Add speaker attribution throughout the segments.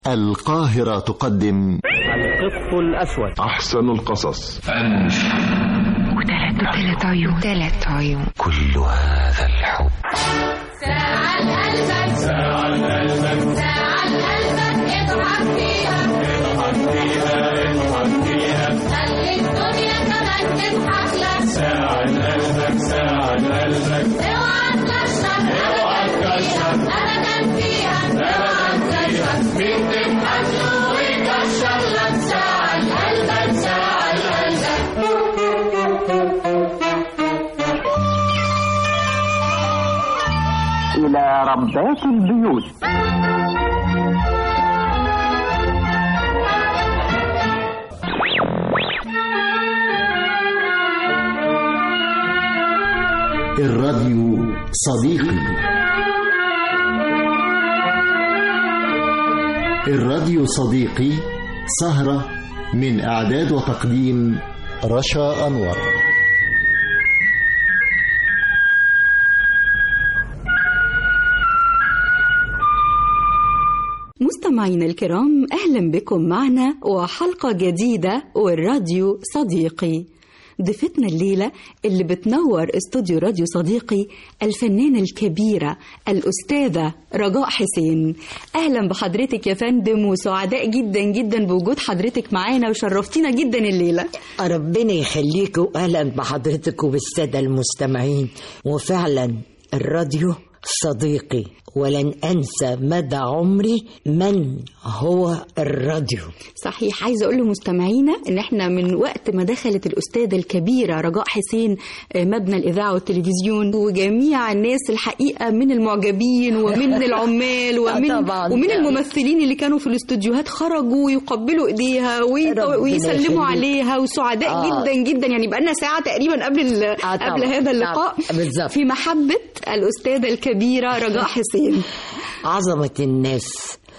Speaker 1: القاهرة تقدم
Speaker 2: القط الأسود
Speaker 3: أحسن القصص
Speaker 4: وثلاث وثلاث عيون ثلاث عيون
Speaker 1: كل هذا الحب
Speaker 5: ساعة قلبك ساعة قلبك ساعة قلبك اضحك فيها اضحك فيها اضحك فيها خلي الدنيا كمان تضحك لك ساعة قلبك ساعة قلبك اوعى تكشر اوعى تكشر ابدا فيها اوعى تكشر مين تضحك له ويكشر لك ساعة قلبك ساعة قلبك
Speaker 2: إلى ربات البيوت
Speaker 1: الراديو صديقي الراديو صديقي سهرة من إعداد وتقديم رشا أنور
Speaker 6: مستمعينا الكرام اهلا بكم معنا وحلقه جديده والراديو صديقي ضيفتنا الليله اللي بتنور استوديو راديو صديقي الفنانه الكبيره الاستاذه رجاء حسين اهلا بحضرتك يا فندم وسعداء جدا جدا بوجود حضرتك معانا وشرفتينا جدا الليله
Speaker 7: ربنا يخليك واهلا بحضرتك وبالساده المستمعين وفعلا الراديو صديقي ولن انسى مدى عمري من هو الراديو
Speaker 6: صحيح عايزه اقول لمستمعينا ان احنا من وقت ما دخلت الاستاذه الكبيره رجاء حسين آه، مبنى الاذاعه والتلفزيون وجميع الناس الحقيقه من المعجبين ومن العمال ومن
Speaker 7: طبعاً.
Speaker 6: ومن الممثلين اللي كانوا في الاستوديوهات خرجوا يقبلوا ايديها ويط-
Speaker 7: ربنا
Speaker 6: ويسلموا
Speaker 7: يخليك.
Speaker 6: عليها وسعداء
Speaker 7: آه.
Speaker 6: جدا جدا يعني بقالنا ساعه تقريبا قبل ال-
Speaker 7: آه، طبعاً.
Speaker 6: قبل هذا اللقاء
Speaker 7: طبعاً. بالظبط.
Speaker 6: في محبه الاستاذه الكبيره رجاء حسين
Speaker 7: عظمه الناس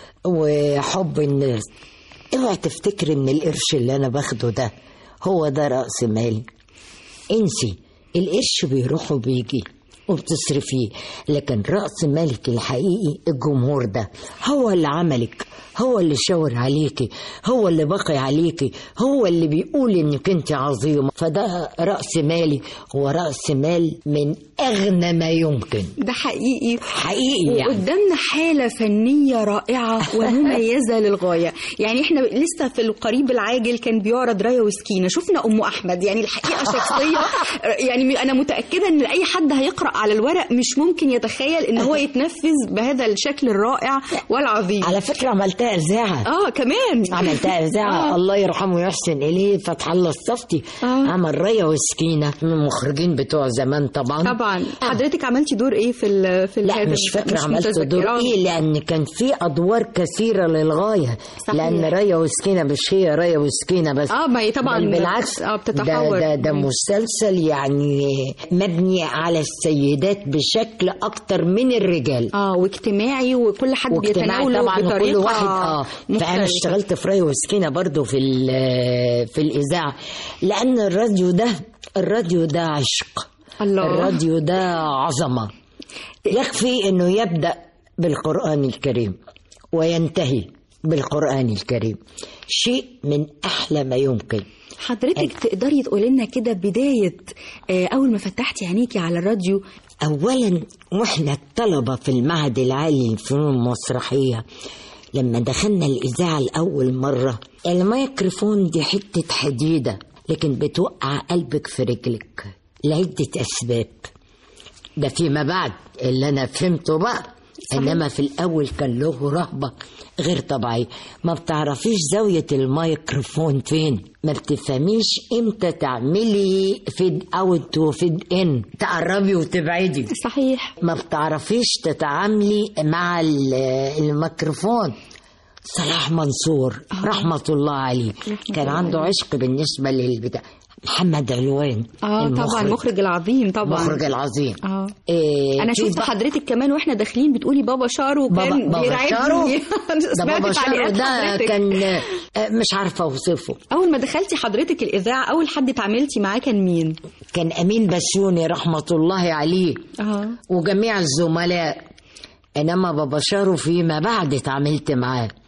Speaker 7: وحب الناس اوعى تفتكر ان القرش اللي انا باخده ده هو ده راس مالي انسي القرش بيروح وبيجي وبتصرفيه لكن راس مالك الحقيقي الجمهور ده هو اللي عملك هو اللي شاور عليكي هو اللي بقي عليكي هو اللي بيقول انك انت عظيمه فده راس مالي هو راس مال من اغنى ما يمكن
Speaker 6: ده حقيقي
Speaker 7: حقيقي يعني
Speaker 6: وقدامنا حالة فنية رائعة ومميزة للغاية يعني احنا لسه في القريب العاجل كان بيعرض رايا وسكينة شفنا أم أحمد يعني الحقيقة شخصية يعني أنا متأكدة إن أي حد هيقرأ على الورق مش ممكن يتخيل إن هو يتنفذ بهذا الشكل الرائع والعظيم
Speaker 7: على فكره عملتها اذاعه
Speaker 6: اه كمان
Speaker 7: عملتها اذاعه
Speaker 6: آه.
Speaker 7: الله يرحمه ويحسن اليه فتح الله الصفتي
Speaker 6: آه.
Speaker 7: عمل ريا وسكينه من المخرجين بتوع زمان طبعا
Speaker 6: طبعا حضرتك عملتي دور ايه في ال في
Speaker 7: لا
Speaker 6: هذا-
Speaker 7: مش فاكره عملت
Speaker 6: متذكرة.
Speaker 7: دور ايه لان كان في ادوار كثيره للغايه
Speaker 6: صحيح.
Speaker 7: لان ريا وسكينه مش هي ريا وسكينه بس
Speaker 6: اه ما هي طبعا
Speaker 7: بل بالعكس
Speaker 6: اه بتتحول
Speaker 7: ده, ده, ده
Speaker 6: مم.
Speaker 7: مسلسل يعني مبني على السيدات بشكل اكتر من الرجال
Speaker 6: اه واجتماعي وكل حد
Speaker 7: واجتماعي
Speaker 6: بيتناوله
Speaker 7: طبعا
Speaker 6: بطريقه
Speaker 7: وكل واحد اه فانا
Speaker 6: مختلفة.
Speaker 7: اشتغلت في ريا وسكينه برضو في ال- في الاذاعه لان الراديو ده الراديو ده عشق
Speaker 6: الله.
Speaker 7: الراديو ده عظمه يكفي انه يبدا بالقران الكريم وينتهي بالقران الكريم شيء من احلى ما يمكن
Speaker 6: حضرتك تقدري تقولي لنا كده بداية آه، أول ما فتحتي عينيكي على الراديو
Speaker 7: اولا واحنا الطلبه في المعهد العالي للفنون المسرحيه لما دخلنا الاذاعه لاول مره الميكروفون دي حته حديده لكن بتوقع قلبك في رجلك لعده اسباب ده فيما بعد اللي انا فهمته بقى انما في الاول كان له رهبه غير طبيعيه ما بتعرفيش زاويه الميكروفون فين ما بتفهميش امتى تعملي فيد اوت وفيد ان تقربي وتبعدي
Speaker 6: صحيح
Speaker 7: ما بتعرفيش تتعاملي مع ال- الميكروفون صلاح منصور رحمة الله عليه كان عنده عشق بالنسبة للبتاع محمد علوان
Speaker 6: اه طبعا المخرج العظيم طبعا
Speaker 7: المخرج العظيم
Speaker 6: اه
Speaker 7: إيه
Speaker 6: انا
Speaker 7: في
Speaker 6: شفت
Speaker 7: بقى-
Speaker 6: حضرتك كمان واحنا داخلين بتقولي بابا شارو
Speaker 7: بابا
Speaker 6: كان
Speaker 7: بابا
Speaker 6: بيرعبني.
Speaker 7: شارو ده
Speaker 6: سمعت
Speaker 7: بابا شارو
Speaker 6: تعليقات
Speaker 7: ده
Speaker 6: حضرتك.
Speaker 7: كان آه، مش عارفة أوصفه
Speaker 6: اول ما دخلتي حضرتك الاذاعه اول حد اتعاملتي معاه كان مين
Speaker 7: كان أمين بسيوني رحمة الله عليه
Speaker 6: اه
Speaker 7: وجميع الزملاء انما بابا شارو فيما بعد اتعاملت معاه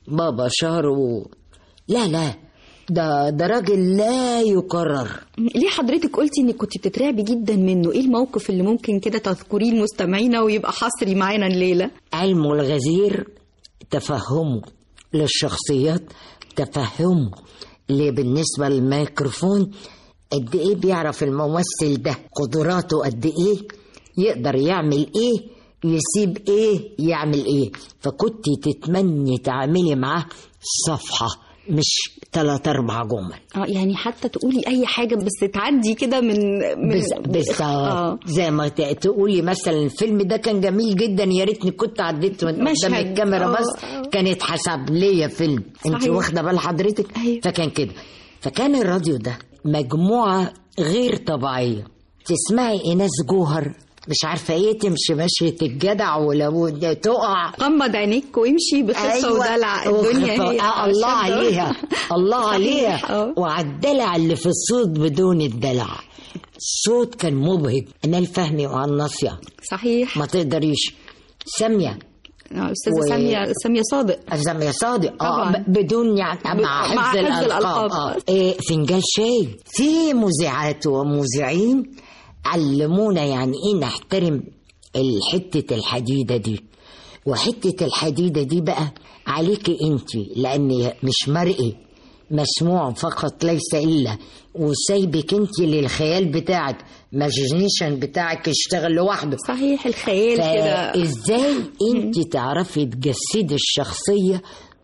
Speaker 7: بابا شهر و... لا لا ده ده راجل لا يكرر
Speaker 6: ليه حضرتك قلتي انك كنت بتترعبي جدا منه ايه الموقف اللي ممكن كده تذكريه لمستمعينا ويبقى حصري معانا الليله
Speaker 7: علمه الغزير تفهمه للشخصيات تفهمه اللي بالنسبة للميكروفون قد ايه بيعرف الممثل ده قدراته قد ايه يقدر يعمل ايه يسيب ايه يعمل ايه فكنت تتمني تعملي معاه صفحة مش ثلاث اربع جمل
Speaker 6: اه يعني حتى تقولي اي حاجه بس تعدي كده من من
Speaker 7: بس بس
Speaker 6: اه
Speaker 7: زي ما ت- تقولي مثلا الفيلم ده كان جميل جدا يا ريتني كنت عديت من قدام
Speaker 6: مشهد.
Speaker 7: الكاميرا
Speaker 6: آه،
Speaker 7: بس
Speaker 6: آه.
Speaker 7: كانت حسب ليا فيلم انت
Speaker 6: صحيح.
Speaker 7: واخده بال حضرتك
Speaker 6: أيوة.
Speaker 7: فكان كده فكان الراديو ده مجموعه غير طبيعيه تسمعي ايناس جوهر مش عارفه ايه تمشي مشية الجدع ولو ده تقع
Speaker 6: غمض عينيك وامشي بخفه ودلع الدنيا
Speaker 7: وخفة.
Speaker 6: هي
Speaker 7: آه الله
Speaker 6: عشان ده-
Speaker 7: عليها الله
Speaker 6: صحيح،
Speaker 7: عليها
Speaker 6: آه.
Speaker 7: وعلى الدلع اللي في الصوت بدون الدلع الصوت كان مبهج امال فهمي وعن ناصيه
Speaker 6: صحيح
Speaker 7: ما تقدريش ساميه
Speaker 6: آه، استاذه
Speaker 7: و-
Speaker 6: ساميه ساميه صادق
Speaker 7: ساميه صادق اه
Speaker 6: طبعاً.
Speaker 7: ب- بدون يعني
Speaker 6: ب-
Speaker 7: مع حفظ
Speaker 6: مع حفظ
Speaker 7: الالقاب
Speaker 6: الألقاب.
Speaker 7: اه إيه فنجان شاي في مذيعات ومذيعين علمونا يعني ايه نحترم الحته الحديده دي وحته الحديده دي بقى عليكي انت لان مش مرئي مسموع فقط ليس الا وسايبك انت للخيال بتاعك ماجينيشن بتاعك يشتغل لوحده
Speaker 6: صحيح الخيال كده
Speaker 7: فازاي انت تعرفي تجسدي الشخصيه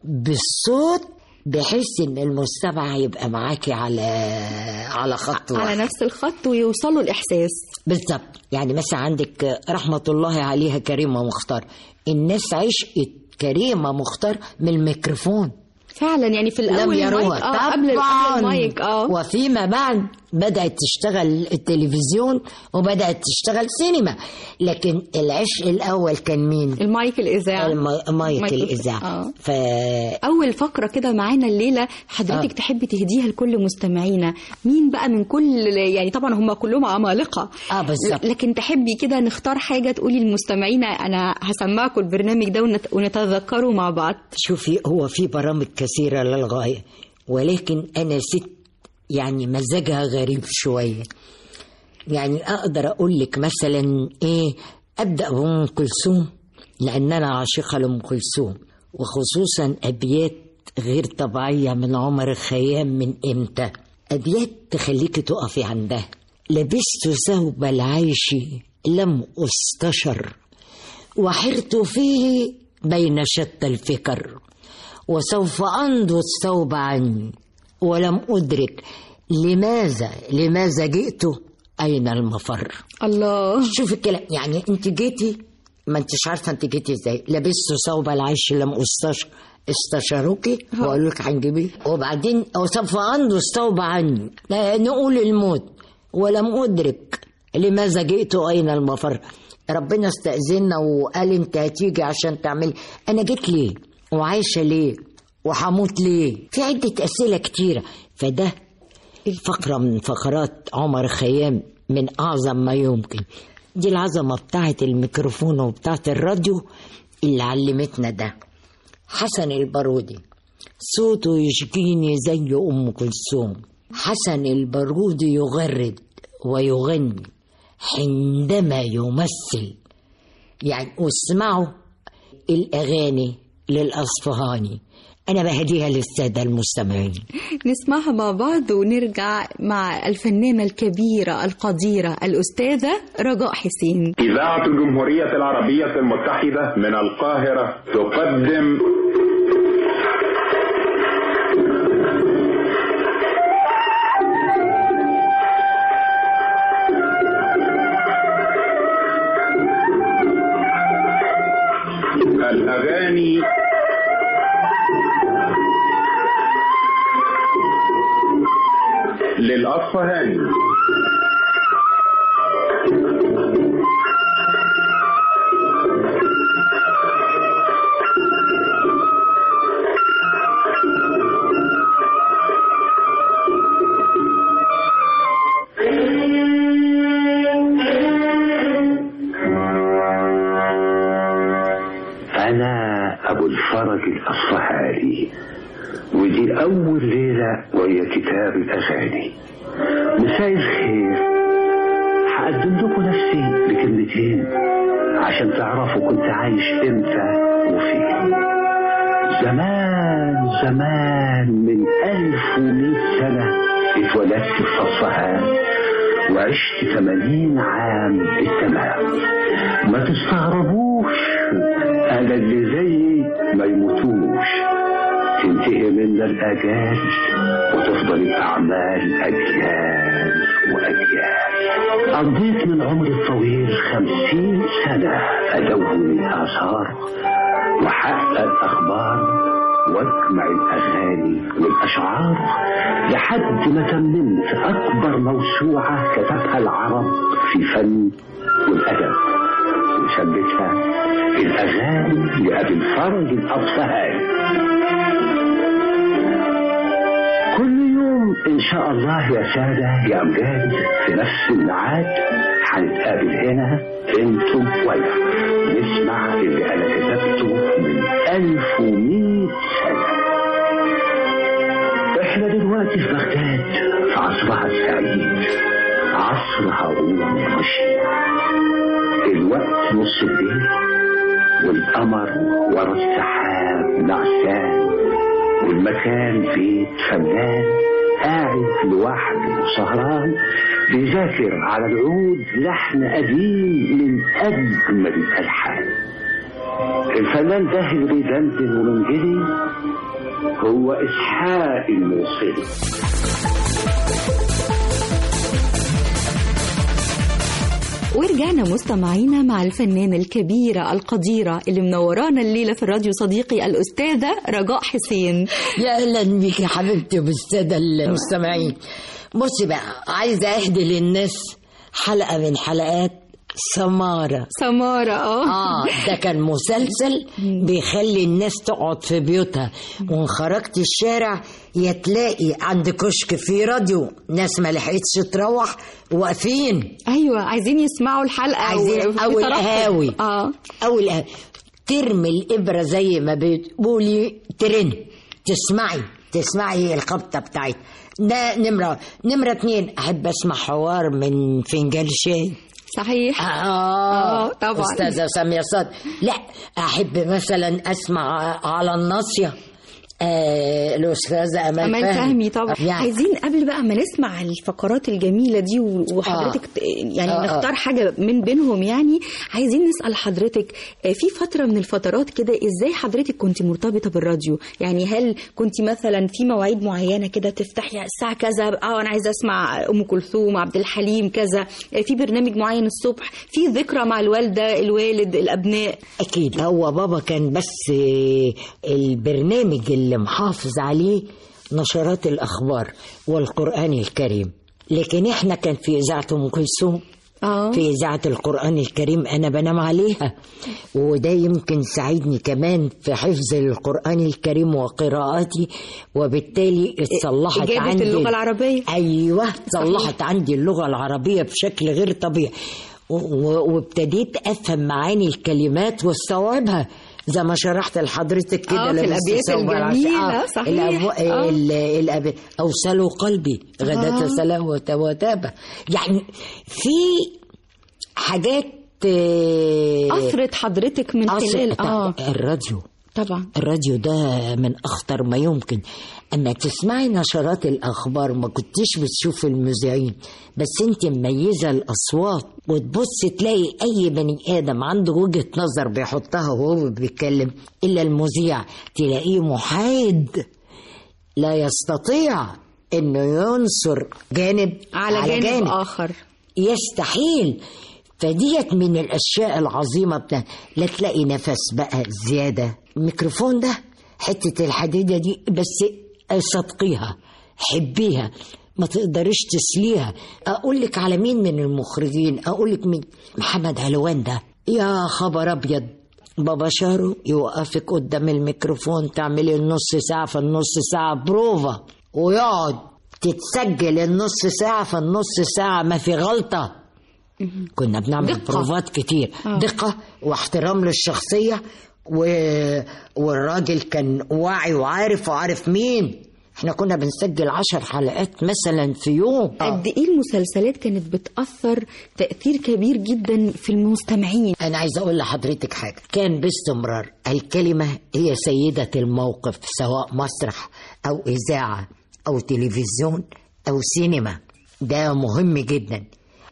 Speaker 7: بالصوت بحيث ان المستمع يبقى معاكي على على خط واحد
Speaker 6: على نفس الخط ويوصلوا الاحساس
Speaker 7: بالظبط يعني مثلا عندك رحمة الله عليها كريمة مختار الناس عشقت كريمة مختار من الميكروفون
Speaker 6: فعلا يعني في
Speaker 7: لم
Speaker 6: الاول
Speaker 7: يروها
Speaker 6: المايك اه قبل
Speaker 7: طبعاً.
Speaker 6: قبل المايك اه
Speaker 7: وفيما بعد بدأت تشتغل التلفزيون وبدأت تشتغل سينما لكن العشق الأول كان مين؟
Speaker 6: المايك الاذاعه
Speaker 7: المايك
Speaker 6: مايك-
Speaker 7: الإذاعة
Speaker 6: آه.
Speaker 7: ف
Speaker 6: اول فقره كده معانا الليله حضرتك
Speaker 7: آه.
Speaker 6: تحبي تهديها لكل مستمعينا مين بقى من كل يعني طبعا هم كلهم عمالقه
Speaker 7: اه بالظبط
Speaker 6: لكن تحبي كده نختار حاجه تقولي للمستمعين انا هسمعكم البرنامج ده ونت- ونتذكره مع بعض
Speaker 7: شوفي هو في برامج كثيرة للغاية ولكن أنا ست يعني مزاجها غريب شوية يعني أقدر أقول لك مثلا إيه أبدأ بأم كلثوم لأن أنا عاشقة لأم كلثوم وخصوصا أبيات غير طبيعية من عمر الخيام من إمتى أبيات تخليك تقفي عندها لبست ثوب العيش لم أستشر وحرت فيه بين شتى الفكر وسوف أنض الثوب عني ولم أدرك لماذا لماذا جئت أين المفر
Speaker 6: الله
Speaker 7: شوف الكلام يعني أنت جيتي ما أنتش عارفة أنت جيتي إزاي لبست ثوب العيش لم أستشر استشاروكي وقالوا لك هنجيبيه وبعدين وسوف أنض الثوب عني لا نقول الموت ولم أدرك لماذا جئت أين المفر ربنا استأذنا وقال أنت هتيجي عشان تعمل أنا جيت ليه وعايشة ليه وهموت ليه في عدة أسئلة كتيرة فده فقرة من فقرات عمر خيام من أعظم ما يمكن دي العظمة بتاعة الميكروفون وبتاعة الراديو اللي علمتنا ده حسن البارودي صوته يشكيني زي أم كلثوم حسن البارودي يغرد ويغني عندما يمثل يعني واسمعوا الأغاني للأصفهاني أنا بهديها للسادة المستمعين
Speaker 6: نسمعها مع بعض ونرجع مع الفنانة الكبيرة القديرة الأستاذة رجاء حسين
Speaker 3: إذاعة الجمهورية العربية المتحدة من القاهرة تقدم الأغاني للأصفهاني
Speaker 8: أنا أبو الفرج الأصفهاني ليلتي ودي أول ليلة وهي كتاب الأغاني مساء الخير هقدم لكم نفسي بكلمتين عشان تعرفوا كنت عايش امتى وفين زمان زمان من ألف ومئة سنة اتولدت في أصفهان وعشت ثمانين عام بالتمام ما تستغربوش أنا اللي زيي ما يموتوش تنتهي منا الأجال وتفضل الأعمال أجيال وأجيال قضيت من عمري الطويل خمسين سنة أدون الآثار وحقق أخبار واجمع الأغاني والأشعار لحد ما تممت أكبر موسوعة كتبها العرب في فن والأدب وسميتها الأغاني لأبي الفرج الأصفهاني كل يوم إن شاء الله يا سادة يا أمجاد في نفس الميعاد هنتقابل هنا انتم وأنا نسمع اللي أنا كتبته من ألف ومئة سنة إحنا دلوقتي في بغداد في عصرها السعيد عصر هارون الرشيد الوقت نص الليل والقمر ورا السحاب نعسان والمكان بيت فنان قاعد لوحده وسهران بيذاكر على العود لحن قديم من أجمل الألحان الفنان ده اللي بيدندن ومنجلي هو إسحاق الموصلي
Speaker 6: ورجعنا مستمعينا مع الفنانة الكبيرة القديرة اللي منورانا الليلة في الراديو صديقي الأستاذة رجاء حسين
Speaker 7: يا اهلا بيك يا حبيبتي وبالساده المستمعين بصي بقى عايزه اهدي للناس حلقه من حلقات سماره
Speaker 6: سمارة اه
Speaker 7: اه ده كان مسلسل بيخلي الناس تقعد في بيوتها وان خرجت الشارع يا تلاقي عند كشك في راديو ناس ما لحقتش تروح واقفين
Speaker 6: ايوه عايزين يسمعوا الحلقة
Speaker 7: عايزين
Speaker 6: وفي
Speaker 7: أول
Speaker 6: ترقب.
Speaker 7: قهاوي.
Speaker 6: اه
Speaker 7: اول أه- ترمي الابره زي ما بتقولي ترن تسمعي تسمعي الخبطه بتاعتها ده نمره نمره اتنين احب اسمع حوار من فنجان شاي
Speaker 6: صحيح
Speaker 7: اه
Speaker 6: آه، طبعاً.
Speaker 7: استاذه ساميه صاد لا احب مثلا اسمع على الناصيه آه الاستاذه امال,
Speaker 6: أمان فهمي طبعا
Speaker 7: يعني
Speaker 6: عايزين قبل بقى ما نسمع الفقرات الجميلة دي و- وحضرتك ت- يعني
Speaker 7: آه، آه.
Speaker 6: نختار حاجة من بينهم يعني عايزين نسأل حضرتك آه، في فترة من الفترات كده ازاي حضرتك كنت مرتبطة بالراديو يعني هل كنت مثلا في مواعيد معينة كده تفتحي الساعة كذا اه انا عايزة اسمع ام كلثوم عبد الحليم كذا آه، في برنامج معين الصبح في ذكرى مع الوالدة الوالد الابناء
Speaker 7: أكيد هو بابا كان بس آه، البرنامج اللي محافظ عليه نشرات الأخبار والقرآن الكريم لكن إحنا كان في إذاعة أم كلثوم
Speaker 6: اه
Speaker 7: في إذاعة القرآن الكريم أنا بنام عليها وده يمكن ساعدني كمان في حفظ القرآن الكريم وقراءاتي وبالتالي اتصلحت
Speaker 6: إجادة
Speaker 7: عندي
Speaker 6: اللغة العربية.
Speaker 7: أيوة صلحت عندي اللغة العربية بشكل غير طبيعي و- و- وابتديت أفهم معاني الكلمات واستوعبها زي ما شرحت لحضرتك كده
Speaker 6: آه، في
Speaker 7: لما
Speaker 6: الأبيات
Speaker 7: استوعب العش-
Speaker 6: الجميلة، صحيح.
Speaker 7: الأبو-
Speaker 6: آه.
Speaker 7: ال- الأب... أوصلوا قلبي غداة
Speaker 6: آه.
Speaker 7: سلام وتواتابة يعني في حاجات آه،
Speaker 6: أثرت حضرتك من
Speaker 7: أثر-
Speaker 6: خلال اه
Speaker 7: الراديو
Speaker 6: طبعا
Speaker 7: الراديو ده من اخطر ما يمكن اما تسمعي نشرات الاخبار ما كنتش بتشوف المذيعين بس انت مميزه الاصوات وتبص تلاقي اي بني ادم عنده وجهه نظر بيحطها وهو بيتكلم الا المذيع تلاقيه محايد لا يستطيع انه ينصر جانب
Speaker 6: على, جانب, جانب آخر
Speaker 7: يستحيل فديت من الاشياء العظيمه بتاع لا تلاقي نفس بقى زياده الميكروفون ده حته الحديده دي بس صدقيها حبيها ما تقدريش تسليها اقول لك على مين من المخرجين اقول لك مين محمد علوان ده يا خبر ابيض بابا شارو يوقفك قدام الميكروفون تعملي النص ساعه في النص ساعه بروفا ويقعد تتسجل النص ساعه في النص ساعه ما في غلطه كنا بنعمل
Speaker 6: دقة.
Speaker 7: بروفات كتير
Speaker 6: آه.
Speaker 7: دقة واحترام للشخصية و... والراجل كان واعي وعارف وعارف مين احنا كنا بنسجل عشر حلقات مثلا في يوم
Speaker 6: قد ايه المسلسلات كانت بتأثر تأثير كبير جدا في المستمعين
Speaker 7: أنا عايز أقول لحضرتك حاجة كان باستمرار الكلمة هي سيدة الموقف سواء مسرح أو إذاعة أو تلفزيون أو سينما ده مهم جدا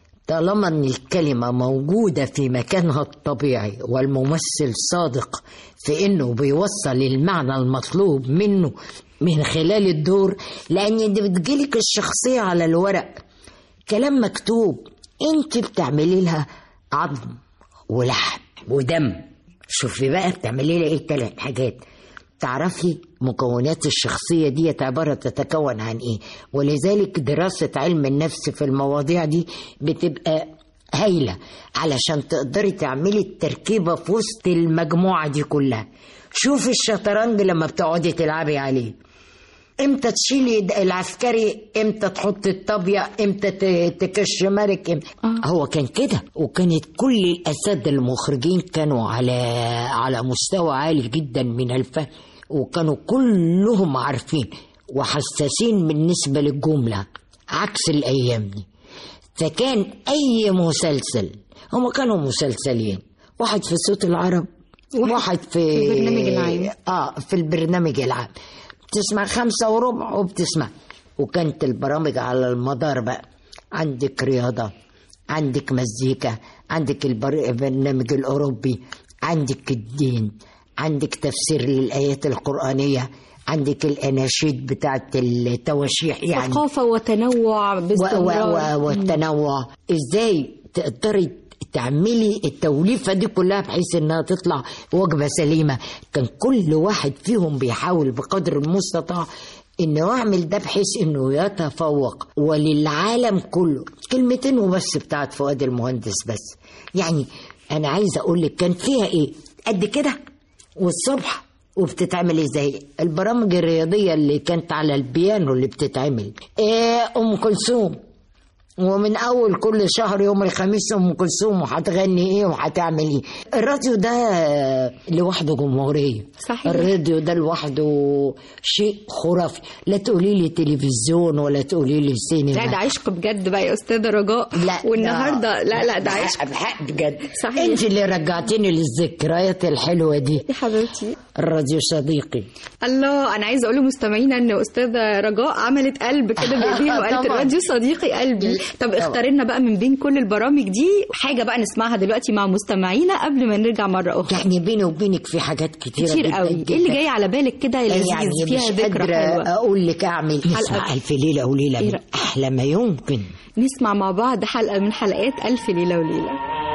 Speaker 7: طالما ان الكلمة موجودة في مكانها الطبيعي والممثل صادق في انه بيوصل المعنى المطلوب منه من خلال الدور لان دي بتجيلك الشخصية على الورق كلام مكتوب انت بتعملي لها عظم ولحم ودم شوفي بقى بتعملي لها ايه ثلاث حاجات تعرفي مكونات الشخصية دي عبارة تتكون عن ايه ولذلك دراسة علم النفس في المواضيع دي بتبقى هايلة علشان تقدري تعملي التركيبة في وسط المجموعة دي كلها شوفي الشطرنج لما بتقعدي تلعبي عليه امتى تشيلي د- العسكري امتى تحطي الطابية امتى ت- تكش ملك امتى. هو كان كده وكانت كل الاساتذه المخرجين كانوا على على مستوى عالي جدا من الفهم وكانوا كلهم عارفين وحساسين بالنسبه للجمله عكس الايام دي فكان اي مسلسل هم كانوا مسلسلين واحد في صوت العرب
Speaker 6: واحد
Speaker 7: واحد في
Speaker 6: في البرنامج العام.
Speaker 7: اه في البرنامج العام بتسمع خمسة وربع وبتسمع وكانت البرامج على المدار بقى عندك رياضة عندك مزيكا عندك البر- البرنامج الأوروبي عندك الدين عندك تفسير للآيات القرآنية عندك الأناشيد بتاعت التواشيح يعني
Speaker 6: ثقافة وتنوع
Speaker 7: و-
Speaker 6: باستمرار
Speaker 7: و- و- والتنوع ازاي تقدري تعملي التوليفة دي كلها بحيث انها تطلع وجبة سليمة كان كل واحد فيهم بيحاول بقدر المستطاع انه يعمل ده بحيث انه يتفوق وللعالم كله كلمتين وبس بتاعت فؤاد المهندس بس يعني انا عايزه اقول لك كان فيها ايه قد كده والصبح وبتتعمل ازاي البرامج الرياضيه اللي كانت على البيانو اللي بتتعمل إيه ام كلثوم ومن اول كل شهر يوم الخميس ام كلثوم وهتغني ايه وهتعمل ايه الراديو ده لوحده جمهوريه
Speaker 6: صحيح.
Speaker 7: الراديو ده لوحده شيء خرافي لا تقولي لي تلفزيون ولا تقولي لي سينما
Speaker 6: لا ده عشق بجد بقى يا أستاذة رجاء
Speaker 7: لا
Speaker 6: والنهاردة لا لا ده عشق
Speaker 7: بحق بجد
Speaker 6: صحيح.
Speaker 7: انت اللي رجعتيني للذكريات الحلوه دي
Speaker 6: يا حبيبتي
Speaker 7: الراديو صديقي
Speaker 6: الله انا عايزه اقول لمستمعينا ان استاذه رجاء عملت قلب كده بايديها وقالت
Speaker 7: طبعاً.
Speaker 6: الراديو صديقي قلبي طب
Speaker 7: طبعاً.
Speaker 6: اختار لنا بقى من بين كل البرامج دي حاجه بقى نسمعها دلوقتي مع مستمعينا قبل ما نرجع مره اخرى
Speaker 7: يعني بيني وبينك في حاجات كتيره
Speaker 6: كتير
Speaker 7: جداً
Speaker 6: قوي
Speaker 7: جداً.
Speaker 6: ايه اللي جاي على بالك كده لذيذ
Speaker 7: يعني
Speaker 6: فيها
Speaker 7: مش
Speaker 6: ذكرى
Speaker 7: قادرة
Speaker 6: حلوه
Speaker 7: اقول لك اعمل نسمع
Speaker 6: حلقة.
Speaker 7: الف ليله وليله
Speaker 6: إيه
Speaker 7: من
Speaker 6: رأيك؟
Speaker 7: احلى ما يمكن
Speaker 6: نسمع مع بعض حلقه من حلقات الف ليله وليله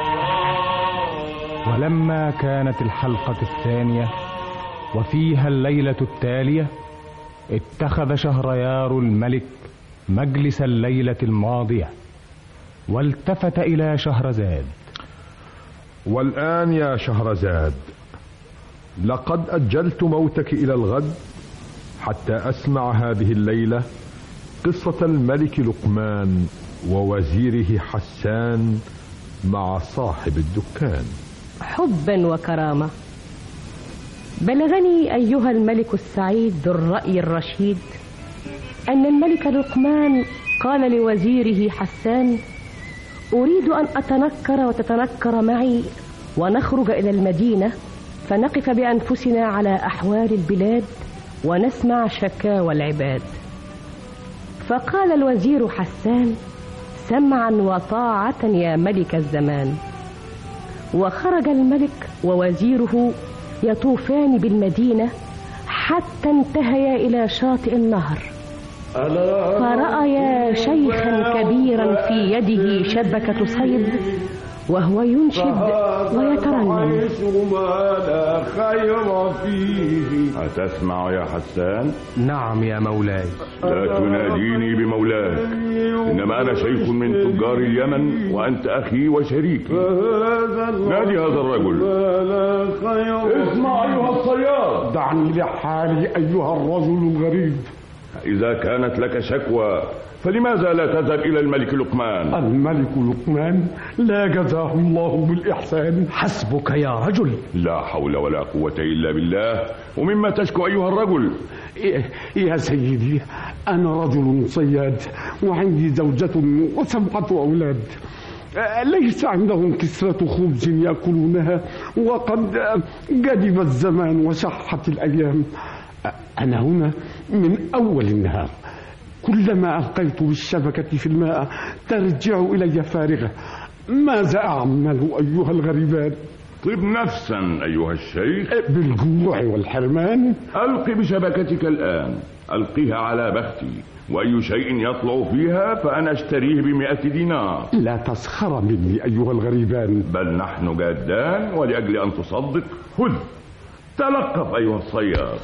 Speaker 9: ولما كانت الحلقة الثانية وفيها الليلة التالية اتخذ شهريار الملك مجلس الليلة الماضية والتفت إلى شهرزاد
Speaker 3: والآن يا شهرزاد لقد أجلت موتك إلى الغد حتى أسمع هذه الليلة قصة الملك لقمان ووزيره حسان مع صاحب الدكان
Speaker 10: حبا وكرامة بلغني أيها الملك السعيد ذو الرأي الرشيد أن الملك لقمان قال لوزيره حسان أريد أن أتنكر وتتنكر معي ونخرج إلى المدينة فنقف بأنفسنا على أحوال البلاد ونسمع شكاوى العباد فقال الوزير حسان سمعا وطاعة يا ملك الزمان وخرج الملك ووزيره يطوفان بالمدينة حتى انتهيا إلى شاطئ النهر فرأيا شيخا كبيرا في يده شبكة صيد وهو ينشد ويترنم
Speaker 3: ما لا خير فيه أتسمع يا حسان
Speaker 9: نعم يا مولاي
Speaker 3: لا تناديني بمولاك إنما أنا شيخ من تجار اليمن وأنت أخي وشريكي نادي هذا الرجل اسمع أيها الصياد
Speaker 9: دعني لحالي أيها الرجل الغريب
Speaker 3: إذا كانت لك شكوى فلماذا لا تذهب إلى الملك لقمان
Speaker 11: الملك لقمان لا جزاه الله بالإحسان
Speaker 9: حسبك يا رجل
Speaker 3: لا حول ولا قوة إلا بالله ومما تشكو أيها الرجل
Speaker 11: يا سيدي أنا رجل صياد وعندي زوجة وسبعة أولاد ليس عندهم كسرة خبز يأكلونها وقد جدب الزمان وشحت الأيام أنا هنا من أول النهار كلما ألقيت بالشبكة في الماء ترجع إلي فارغة ماذا أعمل أيها الغريبان
Speaker 3: طب نفسا أيها الشيخ
Speaker 11: بالجوع والحرمان
Speaker 3: ألق بشبكتك الآن ألقها على بختي وأي شيء يطلع فيها فأنا أشتريه بمئة دينار
Speaker 11: لا تسخر مني أيها الغريبان
Speaker 3: بل نحن جادان ولأجل أن تصدق خذ تلقف أيها الصياد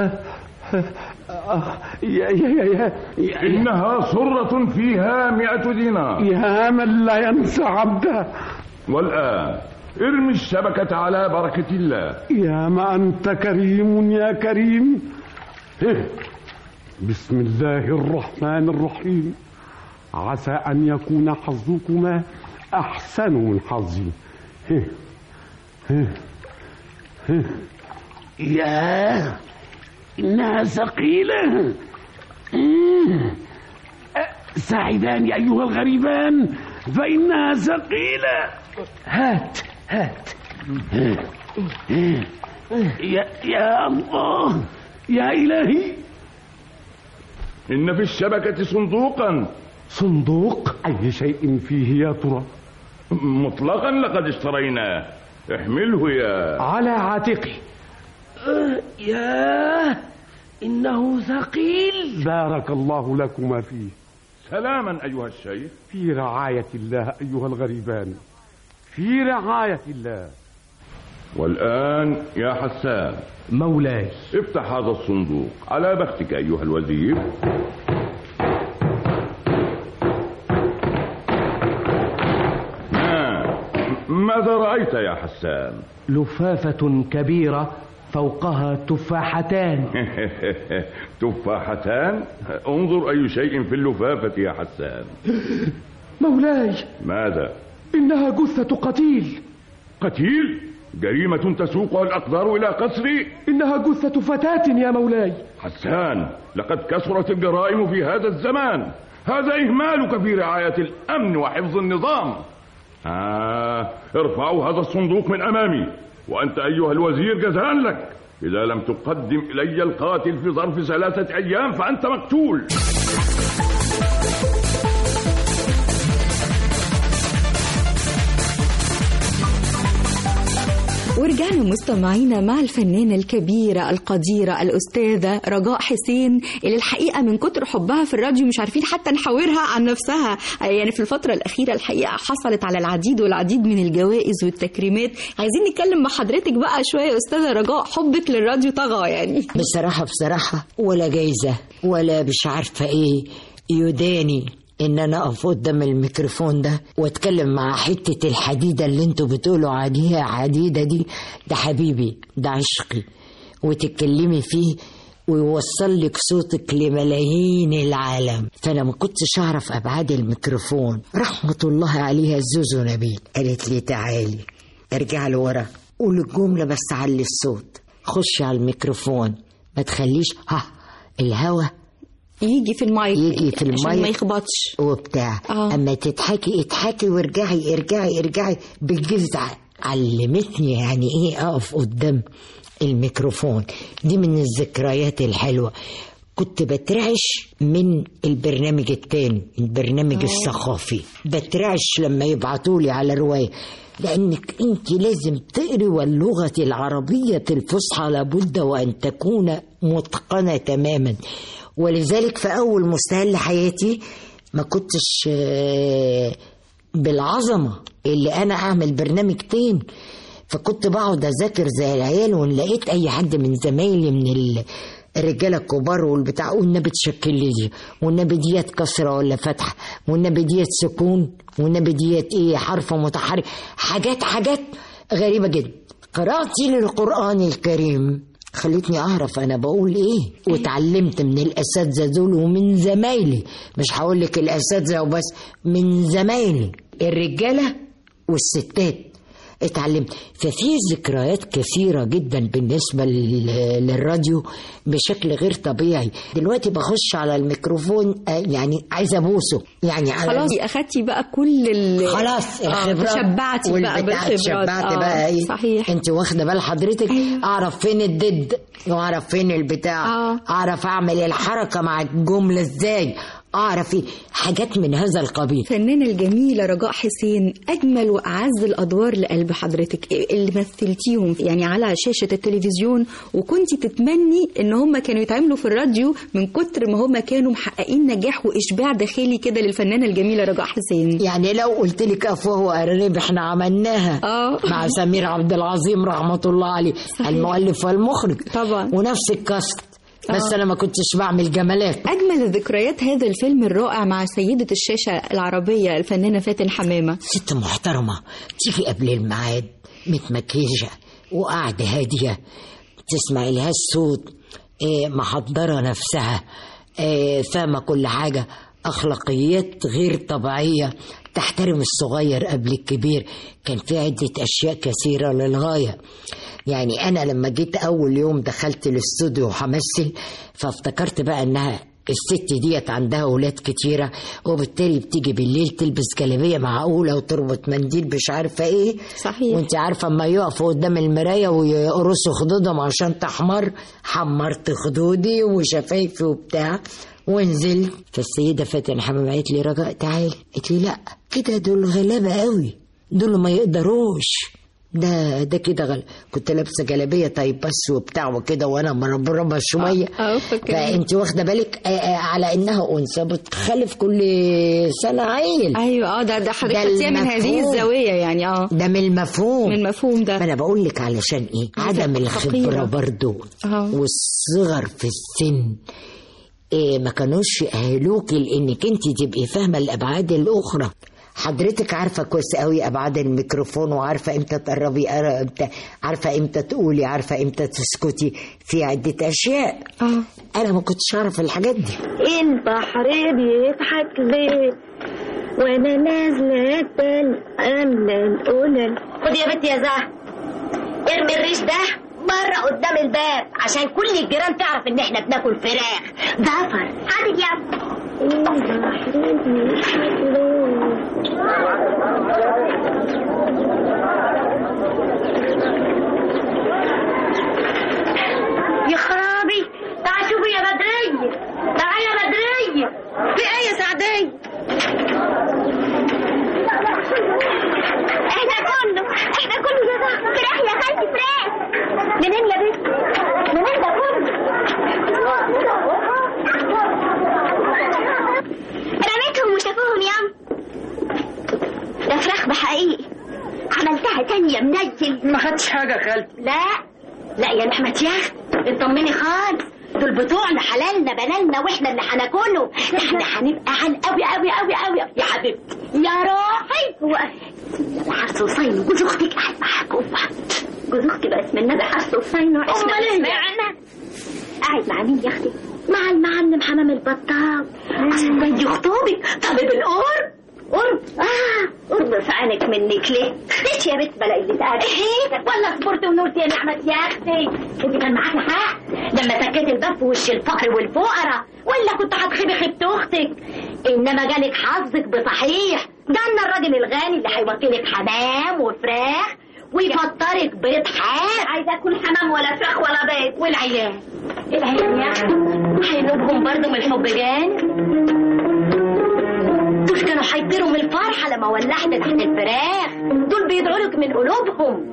Speaker 11: يا يا يا يا
Speaker 3: إنها سرة فيها مئة دينار
Speaker 11: يا من لا ينسى عبده
Speaker 3: والآن ارمي الشبكة على بركة الله
Speaker 11: يا ما أنت كريم يا كريم إيه. بسم الله الرحمن الرحيم عسى أن يكون حظكما أحسن من حظي إيه. إيه. إيه.
Speaker 12: يا إنها ثقيلة مم. أه، ساعدان يا أيها الغريبان فإنها ثقيلة هات هات يا, يا الله يا إلهي
Speaker 3: إن في الشبكة صندوقا
Speaker 11: صندوق أي شيء فيه يا ترى
Speaker 3: مطلقا لقد اشتريناه احمله يا
Speaker 11: على عاتقي
Speaker 12: أه، يا إنه ثقيل
Speaker 11: بارك الله لكما فيه
Speaker 3: سلاما أيها الشيخ
Speaker 11: في رعاية الله أيها الغريبان في رعاية الله
Speaker 3: والآن يا حسان
Speaker 9: مولاي
Speaker 3: افتح هذا الصندوق على بختك أيها الوزير ما ماذا رأيت يا حسان
Speaker 9: لفافة كبيرة فوقها تفاحتان
Speaker 3: تفاحتان انظر أي شيء في اللفافة يا حسان
Speaker 9: مولاي
Speaker 3: ماذا
Speaker 9: إنها جثة قتيل
Speaker 3: قتيل جريمة تسوقها الأقدار إلى قصري
Speaker 9: إنها جثة فتاة يا مولاي
Speaker 3: حسان لقد كثرت الجرائم في هذا الزمان هذا إهمالك في رعاية الأمن وحفظ النظام آه ارفعوا هذا الصندوق من أمامي وأنت أيها الوزير جزاء لك إذا لم تقدم إلي القاتل في ظرف ثلاثة أيام فأنت مقتول
Speaker 6: ورجعنا مستمعينا مع الفنانة الكبيرة القديرة الأستاذة رجاء حسين اللي الحقيقة من كتر حبها في الراديو مش عارفين حتى نحاورها عن نفسها يعني في الفترة الأخيرة الحقيقة حصلت على العديد والعديد من الجوائز والتكريمات عايزين نتكلم مع حضرتك بقى شوية يا أستاذة رجاء حبك للراديو طغى يعني
Speaker 7: بصراحة بصراحة ولا جايزة ولا مش عارفة ايه يداني ان انا اقف قدام الميكروفون ده واتكلم مع حتة الحديدة اللي انتوا بتقولوا عليها حديدة دي ده حبيبي ده عشقي وتتكلمي فيه ويوصل لك صوتك لملايين العالم فانا ما كنتش اعرف ابعاد الميكروفون رحمة الله عليها زوزو نبيل قالت لي تعالي ارجع لورا قول الجملة بس علي الصوت خشي على الميكروفون ما تخليش ها الهوا
Speaker 6: يجي في المايك
Speaker 7: يجي في
Speaker 6: عشان
Speaker 7: المايك
Speaker 6: ما يخبطش
Speaker 7: وبتاع
Speaker 6: آه.
Speaker 7: اما تضحكي اضحكي وارجعي ارجعي ارجعي بالجزع علمتني يعني ايه اقف قدام الميكروفون دي من الذكريات الحلوه كنت بترعش من البرنامج التاني البرنامج
Speaker 6: آه.
Speaker 7: الثقافي بترعش لما يبعتولي على روايه لانك انت لازم تقري واللغه العربيه الفصحى لابد وان تكون متقنه تماما ولذلك في اول مستهل لحياتي ما كنتش آه، بالعظمه اللي انا اعمل برنامج تاني فكنت بقعد اذاكر زي العيال وان لقيت اي حد من زمايلي من ال- الرجاله الكبار والبتاع والنبي تشكل لي دي والنبي ديت كسره ولا فتحه والنبي ديت سكون والنبي ديت ايه حرف متحرك حاجات حاجات غريبه جدا قراءتي للقران الكريم خلتني اعرف انا بقول ايه واتعلمت من الاساتذه دول ومن زمايلي مش هقول لك الاساتذه وبس من زمايلي الرجاله والستات اتعلمت ففي ذكريات كثيرة جدا بالنسبة لل- للراديو بشكل غير طبيعي دلوقتي بخش على الميكروفون آه، يعني عايزة ابوسه يعني على
Speaker 6: خلاص اخدتي بقى كل ال
Speaker 7: خلاص
Speaker 6: آه،
Speaker 7: الخبرات
Speaker 6: شبعتي بقى
Speaker 7: والبتاع
Speaker 6: بالخبرات
Speaker 7: شبعت
Speaker 6: آه،
Speaker 7: بقى ايه
Speaker 6: صحيح
Speaker 7: انت واخده بال حضرتك اعرف فين الضد واعرف فين البتاع
Speaker 6: آه.
Speaker 7: اعرف اعمل الحركه مع الجمله ازاي اعرف ايه حاجات من هذا القبيل
Speaker 6: الفنانة الجميلة رجاء حسين أجمل وأعز الأدوار لقلب حضرتك اللي مثلتيهم يعني على شاشة التلفزيون وكنت تتمني إن هم كانوا يتعملوا في الراديو من كتر ما هم كانوا محققين نجاح وإشباع داخلي كده للفنانة الجميلة رجاء حسين
Speaker 7: يعني لو قلت لك افواه وارانب احنا عملناها
Speaker 6: آه.
Speaker 7: مع سمير عبد العظيم رحمه الله عليه
Speaker 6: صحيح.
Speaker 7: المؤلف والمخرج
Speaker 6: طبعا
Speaker 7: ونفس الكاست بس
Speaker 6: آه.
Speaker 7: انا ما كنتش بعمل جمالات
Speaker 6: أجمل ذكريات هذا الفيلم الرائع مع سيدة الشاشة العربية الفنانة فاتن حمامة
Speaker 7: ست محترمة تيجي قبل الميعاد متمكيجة وقاعدة هادية تسمعي لها الصوت إيه، محضرة نفسها إيه، فاهمة كل حاجة أخلاقيات غير طبيعية تحترم الصغير قبل الكبير كان في عدة أشياء كثيرة للغاية يعني أنا لما جيت أول يوم دخلت الاستوديو وهمثل فافتكرت بقى إنها الست ديت عندها أولاد كتيرة وبالتالي بتيجي بالليل تلبس جلابية معقولة وتربط منديل مش عارفة إيه
Speaker 6: صحيح
Speaker 7: وانت عارفة اما يقفوا قدام المراية ويقرصوا خدودهم عشان تحمر حمرت خدودي وشفايفي وبتاع ونزلت فالسيدة فاتن حمام قالت لي رجاء تعالي قالت لي لا كده دول غلابة قوي دول ما يقدروش ده ده كده غل... كنت لابسه جلابيه طيب بس وبتاع وكده وانا مربربه شويه
Speaker 6: اه فاكرة
Speaker 7: فانت واخده بالك آه، آه، على انها انثى بتخلف كل سنه عيل
Speaker 6: ايوه اه ده ده حضرتك
Speaker 7: ده
Speaker 6: خدتيها من هذه
Speaker 7: المفهوم.
Speaker 6: الزاويه يعني اه
Speaker 7: ده من المفهوم
Speaker 6: من المفهوم ده
Speaker 7: ما انا بقول لك علشان ايه عدم الخبره
Speaker 6: فقيرة.
Speaker 7: برضو
Speaker 6: اه
Speaker 7: والصغر في السن إيه ما كانوش يأهلوكي لانك انت تبقي فاهمه الابعاد الاخرى حضرتك عارفه كويس قوي ابعاد الميكروفون وعارفه امتى تقربي أر- امتى عارفه امتى تقولي عارفه امتى تسكتي في عده اشياء
Speaker 6: اه
Speaker 7: انا ما كنتش اعرف الحاجات دي
Speaker 5: البحر بيضحك ليه وانا نازله التل املى القلل خد يا بنت يا زهر ارمي الريش ده بره قدام الباب عشان كل الجيران تعرف ان احنا بناكل فراخ ظفر حاضر يا البحر بيضحك ليه يا خرابي تعال شوفي يا بدرية تعال يا بدرية في ايه يا سعدية احنا كله احنا كله يا زهر فراخ يا خالتي فراخ منين يا بنت منين ده كله رميتهم وشافوهم يام ده فراخ بحقيقي عملتها تانية منزل
Speaker 12: ما خدتش حاجة يا خالتي
Speaker 5: لا لا يا نحمة يا اخي اطمني خالص دول بتوعنا حلالنا بلالنا واحنا اللي هناكله ده احنا هنبقى عن قوي قوي قوي قوي يا حبيبتي يا روحي هو ده حرس وصين جوز اختك قاعد معاك وبعض جوز اختي بقى اسم النبي حرس وصين وعشنا
Speaker 12: أمال إيه؟
Speaker 5: معنا قاعد مع مين يا اختي مع المعلم حمام البطال عشان جاي يخطبك طبيب القرب قرب اه قرب في عينك منك ليه؟ ليش يا بنت بلا اللي تقال ايه ولا صبرت ونورت يا نعمة يا اختي انت كان معاكي حق لما سكت الباب في وش الفقر والفقراء ولا كنت هتخيبي خيبة اختك انما جالك حظك بصحيح جالنا الراجل الغني اللي هيوكلك حمام وفراخ ويفطرك بيض حار عايزه اكل حمام ولا فراخ ولا بيض والعيال العيال يا اختي هينوبهم برضه من الحب جانب دول كانوا هيطيروا من الفرحة لما ولعت تحت الفراخ دول بيدعوا لك من قلوبهم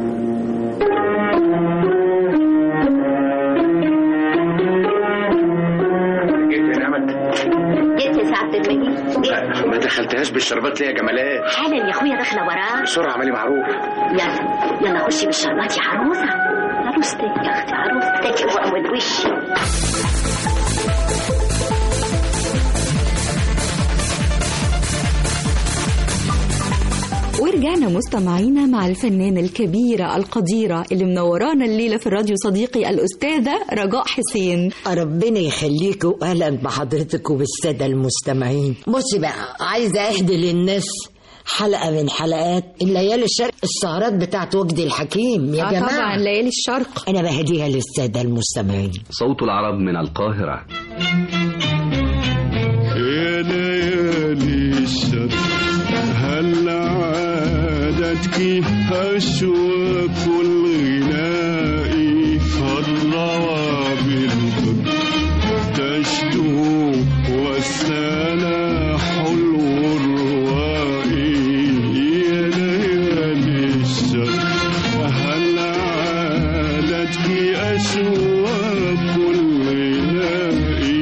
Speaker 8: جيت يا نعمت
Speaker 5: جيت ساعة المجيء جيت
Speaker 8: ما دخلتهاش بالشربات ليه يا جمالات
Speaker 5: حالا يا اخويا داخلة وراك
Speaker 8: بسرعة اعملي معروف
Speaker 5: يلا يلا خشي بالشربات يا عروسة عروستك يا اختي عروستك وأمد وشي
Speaker 6: ورجعنا ولازلنا مستمعين مع الفنانة الكبيرة القديرة اللي منورانا الليلة في الراديو صديقي الأستاذة رجاء حسين
Speaker 7: ربنا يخليك واهلا بحضرتك وبالساده المستمعين بصي بقى عايزه اهدي للناس حلقه من حلقات الليالي الشرق السهرات بتاعت وجدي الحكيم يا
Speaker 6: آه
Speaker 7: جماعه
Speaker 6: طبعا ليالي الشرق
Speaker 7: انا بهديها للساده المستمعين
Speaker 13: صوت العرب من القاهرة
Speaker 14: يا ليالي الشرق هل عادتك أشواك الغناء فالروى بالقد تشدو والسنا حلو الروائي يا ليالي الشرق هل عادتك أشواك الغناء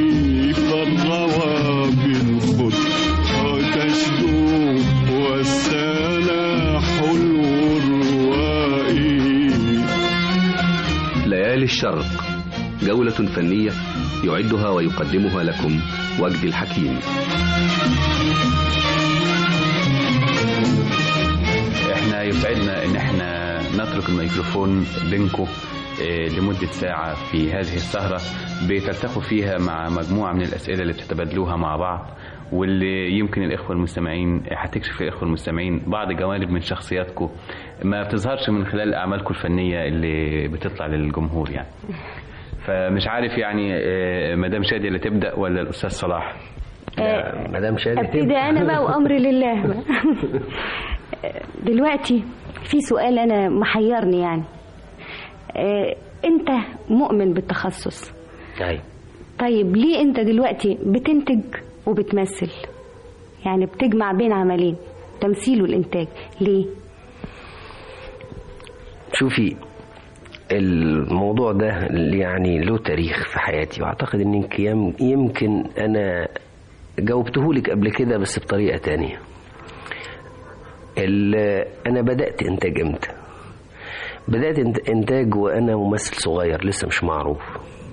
Speaker 14: فالروى بالخد تشدو والسنا حلو الروائي
Speaker 13: ليالي الشرق جولة فنية يعدها ويقدمها لكم وجدي الحكيم
Speaker 15: احنا يسعدنا ان احنا نترك الميكروفون بينكم آه، لمدة ساعة في هذه السهرة بتلتقوا فيها مع مجموعة من الأسئلة اللي بتتبادلوها مع بعض واللي يمكن الإخوة المستمعين هتكشف الإخوة المستمعين بعض جوانب من شخصياتكم ما بتظهرش من خلال أعمالكم الفنية اللي بتطلع للجمهور يعني فمش عارف يعني آه، مدام شادية اللي تبدأ ولا الأستاذ صلاح
Speaker 16: مدام شادي
Speaker 17: ابتدي انا بقى وامري لله بقى. دلوقتي في سؤال انا محيرني يعني آه، انت مؤمن بالتخصص
Speaker 16: أيوة.
Speaker 17: طيب ليه انت دلوقتي بتنتج وبتمثل يعني بتجمع بين عملين تمثيل والانتاج ليه
Speaker 16: شوفي الموضوع ده يعني له تاريخ في حياتي واعتقد ان يمكن- يم- يمكن انا جاوبته لك قبل كده بس بطريقه تانية ال- انا بدات انتاج امتى بدات انت- انتاج وانا ممثل صغير لسه مش معروف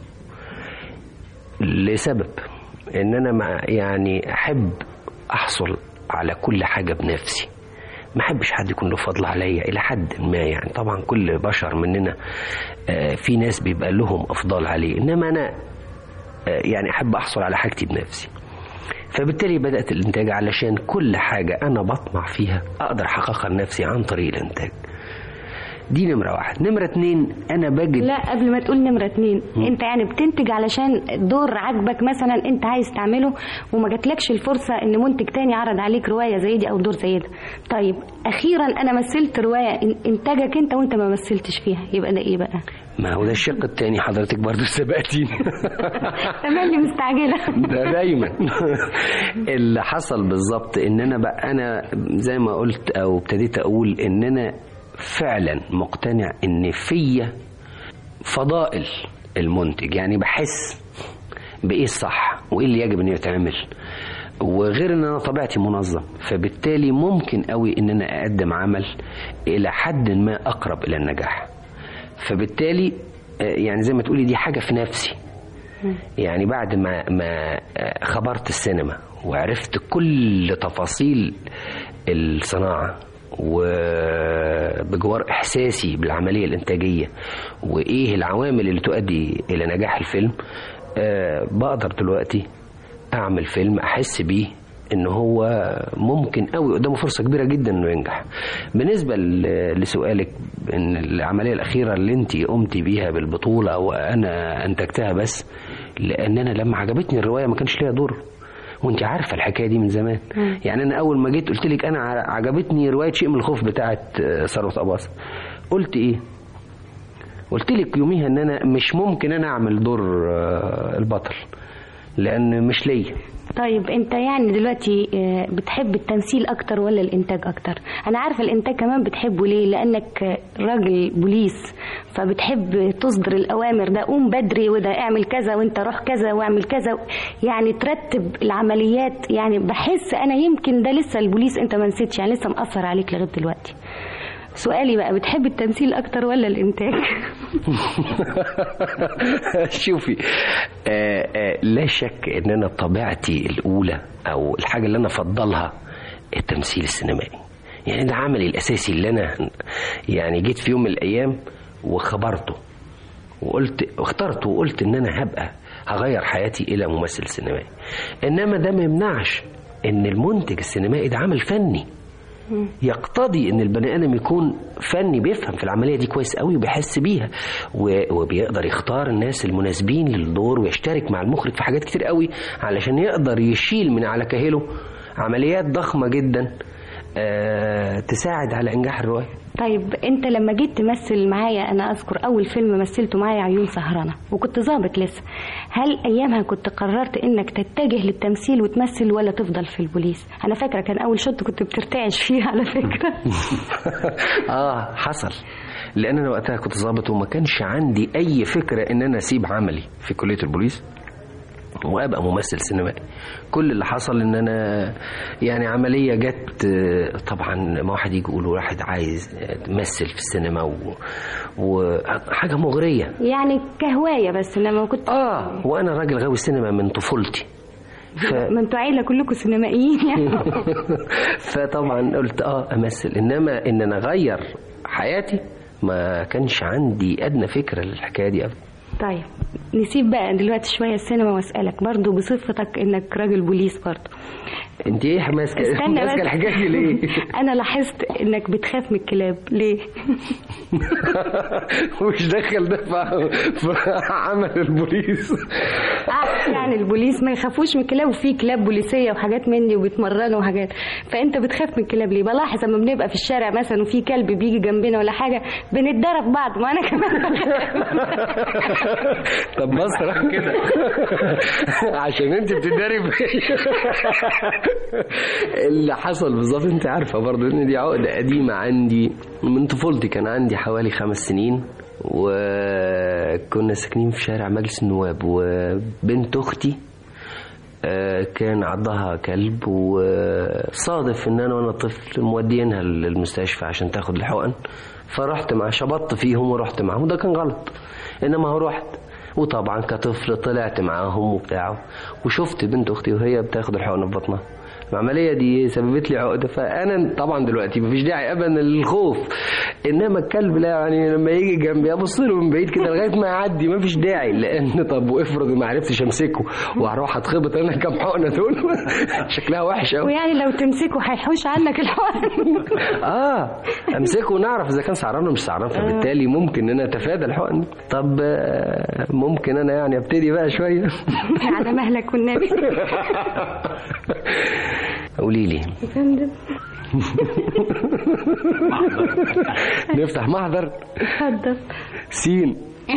Speaker 16: لسبب ان انا مع يعني احب احصل على كل حاجه بنفسي ما احبش حد يكون له فضل عليا الى حد ما يعني طبعا كل بشر مننا آه، في ناس بيبقى لهم افضال عليه انما انا آه، يعني احب احصل على حاجتي بنفسي فبالتالي بدات الانتاج علشان كل حاجه انا بطمع فيها اقدر احققها لنفسي عن طريق الانتاج دي نمره واحد نمره اتنين انا بجد
Speaker 17: لا قبل ما تقول نمرة اتنين انت يعني بتنتج علشان دور عاجبك مثلا انت عايز تعمله وما جاتلكش الفرصة ان منتج تاني عرض عليك رواية زي دي او دور زي ده طيب اخيرا انا مثلت رواية إن- انتاجك انت وانت ما مثلتش فيها يبقى ده ايه بقى
Speaker 16: ما هو ده الشق التاني حضرتك برضو سبقتيني
Speaker 17: تملي مستعجلة
Speaker 16: ده دايما اللي حصل بالظبط ان انا بقى انا زي ما قلت او ابتديت اقول ان انا فعلا مقتنع ان فيا فضائل المنتج يعني بحس بايه الصح وايه اللي يجب ان يتعمل وغير ان انا طبيعتي منظم فبالتالي ممكن قوي ان انا اقدم عمل الى حد ما اقرب الى النجاح فبالتالي آه، يعني زي ما تقولي دي حاجه في نفسي يعني بعد ما ما خبرت السينما وعرفت كل تفاصيل الصناعة وبجوار إحساسي بالعملية الإنتاجية وإيه العوامل اللي تؤدي إلى نجاح الفيلم آه، بقدر دلوقتي أعمل فيلم أحس بيه ان هو ممكن قوي قدامه فرصه كبيره جدا انه ينجح بالنسبه ل- لسؤالك ان العمليه الاخيره اللي انت قمتي بيها بالبطوله وانا انتجتها بس لان انا لما عجبتني الروايه ما كانش ليها دور وانت عارفه الحكايه دي من زمان يعني انا اول ما جيت قلت لك انا ع- عجبتني روايه شيء من الخوف بتاعت آه، ثروت اباظه قلت ايه قلت لك يوميها ان انا مش ممكن انا اعمل دور آه، البطل لان مش ليا
Speaker 17: طيب انت يعني دلوقتي آه، بتحب التمثيل اكتر ولا الانتاج اكتر انا عارفه الانتاج كمان بتحبه ليه لانك آه، راجل بوليس فبتحب تصدر الاوامر ده قوم بدري وده اعمل كذا وانت روح كذا واعمل كذا يعني ترتب العمليات يعني بحس انا يمكن ده لسه البوليس انت ما نسيتش يعني لسه مأثر عليك لغايه دلوقتي سؤالي بقى بتحب التمثيل اكتر ولا الانتاج
Speaker 16: شوفي آه آه لا شك ان انا طبيعتي الاولى او الحاجه اللي انا افضلها التمثيل السينمائي يعني ده عملي الاساسي اللي انا يعني جيت في يوم من الايام وخبرته وقلت اخترته وقلت ان انا هبقى هغير حياتي الى ممثل سينمائي انما ده ما يمنعش ان المنتج السينمائي ده عمل فني يقتضي ان البني ادم يكون فني بيفهم في العمليه دي كويس قوي وبيحس بيها و- وبيقدر يختار الناس المناسبين للدور ويشترك مع المخرج في حاجات كتير قوي علشان يقدر يشيل من على كاهله عمليات ضخمه جدا آه تساعد على انجاح الروايه
Speaker 17: طيب انت لما جيت تمثل معايا انا اذكر اول فيلم مثلته معايا عيون سهرانه وكنت ظابط لسه هل ايامها كنت قررت انك تتجه للتمثيل وتمثل ولا تفضل في البوليس انا فاكره كان اول شوط كنت بترتعش فيه على فكره
Speaker 16: اه حصل لان انا وقتها كنت ظابط وما كانش عندي اي فكره ان انا اسيب عملي في كليه البوليس وابقى ممثل سينمائي كل اللي حصل ان انا يعني عمليه جت آه، طبعا ما واحد يجي يقول واحد عايز آه، تمثل في السينما و... وحاجه مغريه
Speaker 17: يعني كهوايه بس انما كنت
Speaker 16: اه وانا راجل غاوي سينما من طفولتي ف...
Speaker 17: ما انتوا عيله كلكم سينمائيين يعني
Speaker 16: فطبعا قلت اه امثل انما ان انا اغير حياتي ما كانش عندي ادنى فكره للحكايه دي ابدا
Speaker 17: طيب نسيب بقى دلوقتي شويه السينما واسالك برضو بصفتك انك راجل بوليس برضو
Speaker 16: انت ايه ماسكه
Speaker 17: استنى
Speaker 16: ماسكه
Speaker 17: بس
Speaker 16: الحكايه دي ليه
Speaker 17: انا لاحظت انك بتخاف من الكلاب ليه
Speaker 16: مش دخل ده في في عمل البوليس
Speaker 17: آه، يعني البوليس ما يخافوش من الكلاب وفي كلاب بوليسيه وحاجات مني وبيتمرنوا وحاجات فانت بتخاف من الكلاب ليه بلاحظ لما بنبقى في الشارع مثلا وفي كلب بيجي جنبنا ولا حاجه بنتضرب بعض ما انا كمان
Speaker 16: طب بص كده عشان انت بتداري فيا. اللي حصل بالظبط انت عارفه برضه ان دي عقده قديمه عندي من طفولتي كان عندي حوالي خمس سنين وكنا ساكنين في شارع مجلس النواب وبنت اختي آه، كان عضها كلب وصادف ان انا وانا طفل مودينها للمستشفى عشان تاخد الحقن فرحت مع شبطت فيهم ورحت معاهم وده كان غلط انما هو رحت وطبعا كطفل طلعت معاهم وبتاع وشفت بنت اختي وهي بتاخد الحقن في بطنها العملية دي سببت لي عقدة فأنا طبعا دلوقتي مفيش داعي أبدا للخوف إنما الكلب لا يعني لما يجي جنبي أبص له من بعيد كده لغاية ما يعدي مفيش داعي لأن طب وافرض ما عرفتش أمسكه وهروح أتخبط أنا كام حقنة دول شكلها وحش أوي
Speaker 17: ويعني لو تمسكه هيحوش عنك الحقن
Speaker 16: اه امسكه ونعرف اذا كان سعران ولا مش سعران فبالتالي ممكن ان انا اتفادى الحقن طب آه، ممكن انا يعني ابتدي بقى شويه
Speaker 17: على مهلك والنبي
Speaker 16: قولي لي
Speaker 17: يا فندم
Speaker 16: نفتح محضر
Speaker 17: اتفضل
Speaker 16: سين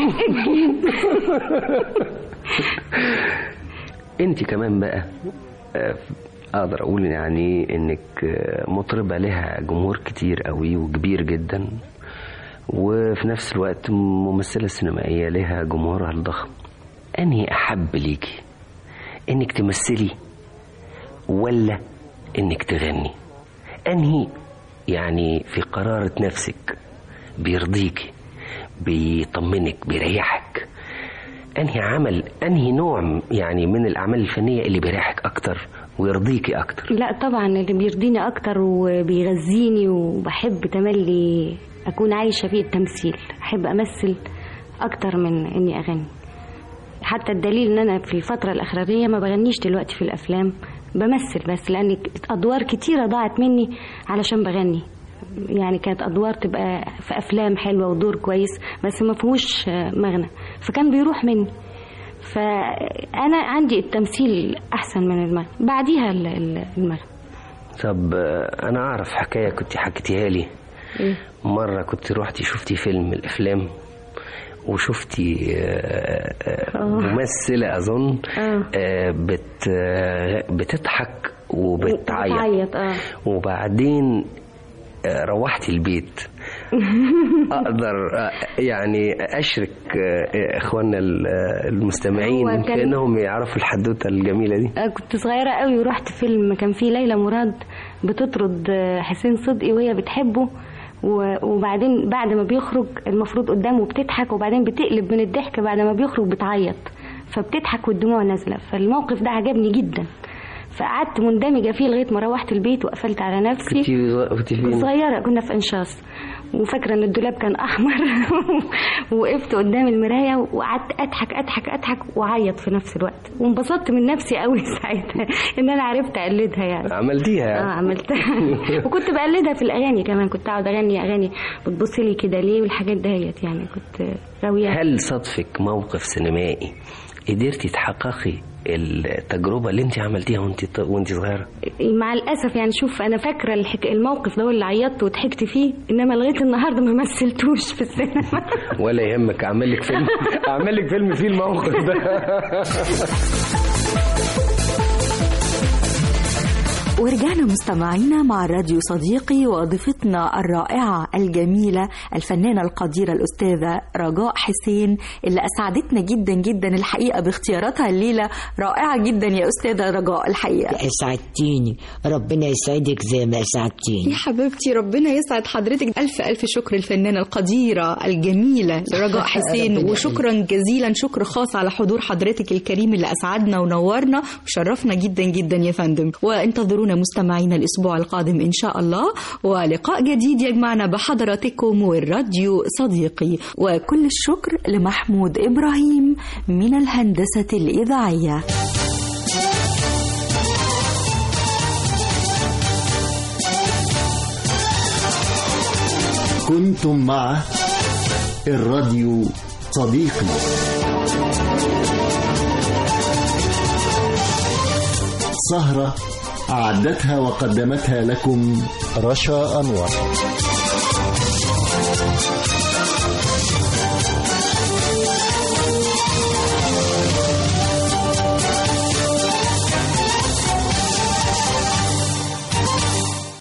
Speaker 16: انت كمان بقى آه، اقدر اقول يعني انك آه، مطربة لها جمهور كتير قوي وكبير جدا وفي نفس الوقت ممثلة سينمائية لها جمهورها الضخم انهي احب ليكي انك تمثلي ولا انك تغني انهي يعني في قرارة نفسك بيرضيكي بيطمنك بيريحك انهي عمل انهي نوع يعني من الاعمال الفنيه اللي بيريحك اكتر ويرضيكي اكتر
Speaker 17: لا طبعا اللي بيرضيني اكتر وبيغذيني وبحب تملي اكون عايشه فيه التمثيل احب امثل اكتر من اني اغني حتى الدليل ان انا في الفتره الاخرانيه ما بغنيش دلوقتي في الافلام بمثل بس لان ادوار كتيره ضاعت مني علشان بغني يعني كانت ادوار تبقى في افلام حلوه ودور كويس بس ما فيهوش مغنى فكان بيروح مني فانا عندي التمثيل احسن من المغنى بعديها ال- ال- المغنى
Speaker 16: طب آه، انا اعرف حكايه كنت حكيتيها لي
Speaker 17: إيه؟
Speaker 16: مره كنت روحتي شفتي فيلم من الافلام وشفتي آه، آه،
Speaker 17: آه.
Speaker 16: ممثله اظن
Speaker 17: آه.
Speaker 16: آه، بت آه، بتضحك وبتعيط
Speaker 17: بتعيط اه
Speaker 16: وبعدين آه، روحتي البيت اقدر آه، يعني اشرك آه، اخواننا ال- آه، المستمعين
Speaker 17: هو كان-
Speaker 16: كانهم يعرفوا الحدوته الجميله دي
Speaker 17: آه، كنت صغيرة قوي ورحت فيلم كان فيه ليلى مراد بتطرد آه، حسين صدقي وهي بتحبه و- وبعدين بعد ما بيخرج المفروض قدامه بتضحك وبعدين بتقلب من الضحك بعد ما بيخرج بتعيط فبتضحك والدموع نازلة فالموقف ده عجبني جدا فقعدت مندمجه فيه لغايه ما روحت البيت وقفلت على نفسي
Speaker 16: كنت كنت
Speaker 17: كنت
Speaker 16: فين؟
Speaker 17: صغيره كنا في انشاص وفاكره ان الدولاب كان احمر وقفت قدام المرايه وقعدت اضحك اضحك اضحك واعيط في نفس الوقت وانبسطت من نفسي قوي ساعتها ان انا عرفت اقلدها يعني
Speaker 16: عملتيها
Speaker 17: اه
Speaker 16: يعني
Speaker 17: عملتها وكنت بقلدها في الاغاني كمان كنت اقعد اغني اغاني بتبص لي كده ليه والحاجات دهيت يعني كنت راويه
Speaker 16: هل صدفك موقف سينمائي قدرتي تحققي التجربة اللي انت عملتيها وانت وانت صغيرة
Speaker 17: مع الاسف يعني شوف انا فاكره الحك... الموقف ده هو اللي عيطت وضحكت فيه انما لغايه النهارده ما مثلتوش في السينما
Speaker 16: ولا يهمك اعمل لك فيلم اعمل لك فيلم فيه الموقف ده
Speaker 6: ورجعنا مستمعينا مع الراديو صديقي وضيفتنا الرائعة الجميلة الفنانة القديرة الأستاذة رجاء حسين اللي أسعدتنا جدا جدا الحقيقة باختياراتها الليلة رائعة جدا يا أستاذة رجاء الحقيقة
Speaker 7: اسعدتيني ربنا يسعدك زي ما اسعدتيني
Speaker 6: يا حبيبتي ربنا يسعد حضرتك ألف ألف شكر الفنانة القديرة الجميلة رجاء حسين
Speaker 7: ربنا
Speaker 6: وشكرا جزيلا شكر خاص على حضور حضرتك الكريم اللي أسعدنا ونورنا وشرفنا جدا جدا يا فندم وانتظرونا مستمعينا الأسبوع القادم إن شاء الله ولقاء جديد يجمعنا بحضراتكم والراديو صديقي وكل الشكر لمحمود إبراهيم من الهندسة الإذاعية
Speaker 1: كنتم مع الراديو صديقي سهرة أعدتها وقدمتها لكم رشا أنور